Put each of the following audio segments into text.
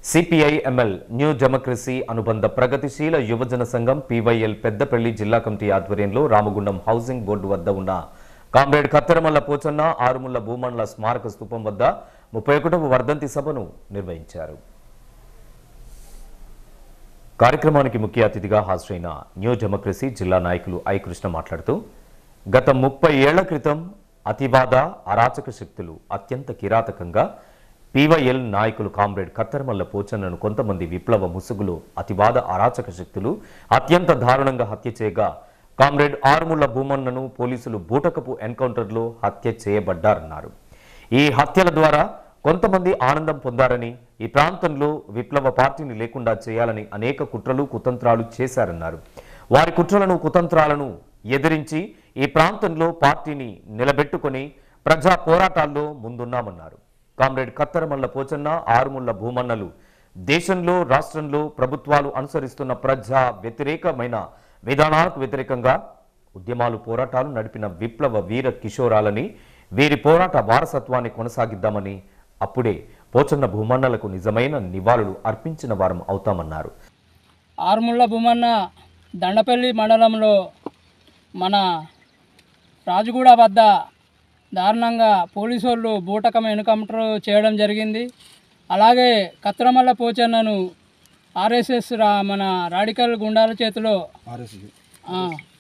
CPI ML new democracy అనుబంధ ప్రగతిశీల యువజన సంఘం పీవైఎల్ పెద్దపల్లి జిల్లా కమిటీ ఆధ్వర్యంలో రామగుండం హౌసింగ్ బోర్డు వద్ద ఉన్న కామ్రేడ్ కత్తెరమల్ల పోచన్న ఆరుముల్ల భూమన్ల స్మారక స్థూపం వద్ద ముప్పై ఒకటవ వర్ధంతి సభను నిర్వహించారు కార్యక్రమానికి ముఖ్య అతిథిగా హాజరైన న్యూ డెమోక్రసీ జిల్లా నాయకులు ఐ కృష్ణ మాట్లాడుతూ గత ముప్పై ఏళ్ల క్రితం అతివాద అరాచక శక్తులు అత్యంత కిరాతకంగా పీవైఎల్ నాయకులు కామ్రేడ్ కత్తెరమల్ల పోచన్నను కొంతమంది విప్లవ ముసుగులో అతివాద అరాచక శక్తులు అత్యంత దారుణంగా హత్య చేయగా కామ్రేడ్ ఆరుముళ్ల భూమన్నను పోలీసులు బూటకపు ఎన్కౌంటర్లో హత్య చేయబడ్డారన్నారు ఈ హత్యల ద్వారా కొంతమంది ఆనందం పొందారని ఈ ప్రాంతంలో విప్లవ పార్టీని లేకుండా చేయాలని అనేక కుట్రలు కుతంత్రాలు చేశారన్నారు వారి కుట్రలను కుతంత్రాలను ఎదిరించి ఈ ప్రాంతంలో పార్టీని నిలబెట్టుకొని ప్రజా పోరాటాల్లో ముందున్నామన్నారు కామ్రేడ్ కత్తెరమల్ల పోచన్న ఆరుముళ్ల భూమన్నలు దేశంలో రాష్ట్రంలో ప్రభుత్వాలు అనుసరిస్తున్న ప్రజా వ్యతిరేకమైన విధానాలకు వ్యతిరేకంగా ఉద్యమాలు పోరాటాలు నడిపిన విప్లవ వీర కిషోరాలని వీరి పోరాట వారసత్వాన్ని కొనసాగిద్దామని అప్పుడే పోచన్న భూమన్నలకు నిజమైన నివాళులు అర్పించిన వారం అవుతామన్నారు ఆరుముళ్ళ భూమన్న దండపల్లి మండలంలో మన రాజగూడ వద్ద దారుణంగా పోలీసు వాళ్ళు బూటకం ఎన్కౌంటర్ చేయడం జరిగింది అలాగే కత్రమల్ల పోచన్నను ఆర్ఎస్ఎస్ రా మన రాడికల్ గుండాల చేతిలో ఆ,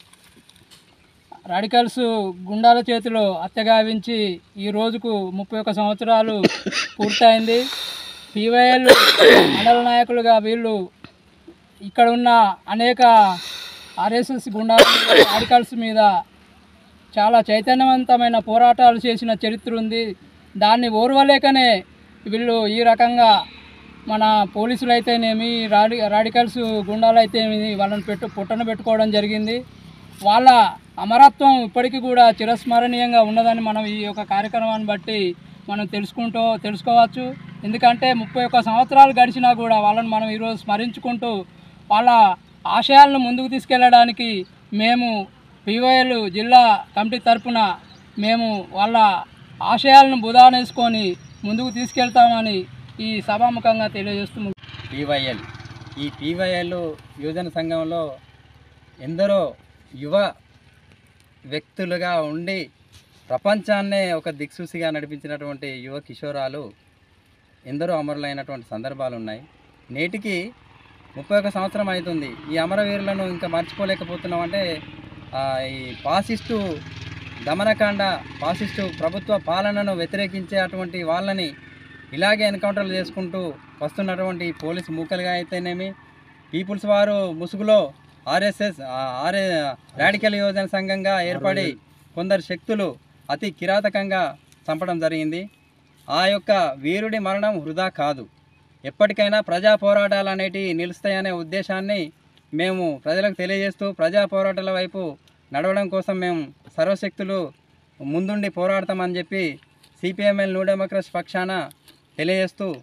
రాడికల్స్ గుండాల చేతిలో హత్య గావించి ఈ రోజుకు ముప్పై ఒక్క సంవత్సరాలు పూర్తయింది పీవైఎల్ మండల నాయకులుగా వీళ్ళు ఇక్కడ ఉన్న అనేక ఆర్ఎస్ఎస్ గుండా రాడికల్స్ మీద చాలా చైతన్యవంతమైన పోరాటాలు చేసిన చరిత్ర ఉంది దాన్ని ఓర్వలేకనే వీళ్ళు ఈ రకంగా మన పోలీసులు అయితేనేమి రాడి రాడికల్స్ గుండాలు అయితేనేమి వాళ్ళని పెట్టు పుట్టన పెట్టుకోవడం జరిగింది వాళ్ళ అమరత్వం ఇప్పటికీ కూడా చిరస్మరణీయంగా ఉన్నదని మనం ఈ యొక్క కార్యక్రమాన్ని బట్టి మనం తెలుసుకుంటూ తెలుసుకోవచ్చు ఎందుకంటే ముప్పై ఒక్క సంవత్సరాలు గడిచినా కూడా వాళ్ళని మనం ఈరోజు స్మరించుకుంటూ వాళ్ళ ఆశయాలను ముందుకు తీసుకెళ్ళడానికి మేము పివైఎల్ జిల్లా కమిటీ తరపున మేము వాళ్ళ ఆశయాలను బుధానేసుకొని ముందుకు తీసుకెళ్తామని ఈ సభాముఖంగా తెలియజేస్తూ పీవైఎల్ ఈ పీవైఎల్ యువజన సంఘంలో ఎందరో యువ వ్యక్తులుగా ఉండి ప్రపంచాన్నే ఒక దిక్సూసిగా నడిపించినటువంటి యువ కిషోరాలు ఎందరో అమరులైనటువంటి సందర్భాలు ఉన్నాయి నేటికి ముప్పై ఒక సంవత్సరం అవుతుంది ఈ అమరవీరులను ఇంకా మర్చిపోలేకపోతున్నాం అంటే ఆ, ఈ పాసిస్టు దమనకాండ పాసిస్టు ప్రభుత్వ పాలనను వ్యతిరేకించే అటువంటి వాళ్ళని ఇలాగే ఎన్కౌంటర్లు చేసుకుంటూ వస్తున్నటువంటి పోలీసు మూకలుగా అయితేనేమి పీపుల్స్ వారు ముసుగులో ఆర్ఎస్ఎస్ ఆర్ఏ రాడికల్ యోజన సంఘంగా ఏర్పడి కొందరు శక్తులు అతి కిరాతకంగా చంపడం జరిగింది ఆ యొక్క వీరుడి మరణం వృధా కాదు ఎప్పటికైనా ప్రజా పోరాటాలు అనేటివి నిలుస్తాయనే ఉద్దేశాన్ని మేము ప్రజలకు తెలియజేస్తూ ప్రజా పోరాటాల వైపు నడవడం కోసం మేము సర్వశక్తులు ముందుండి పోరాడతామని చెప్పి సిపిఎంఎల్ న్యూ డెమోక్రసీ పక్షాన తెలియజేస్తూ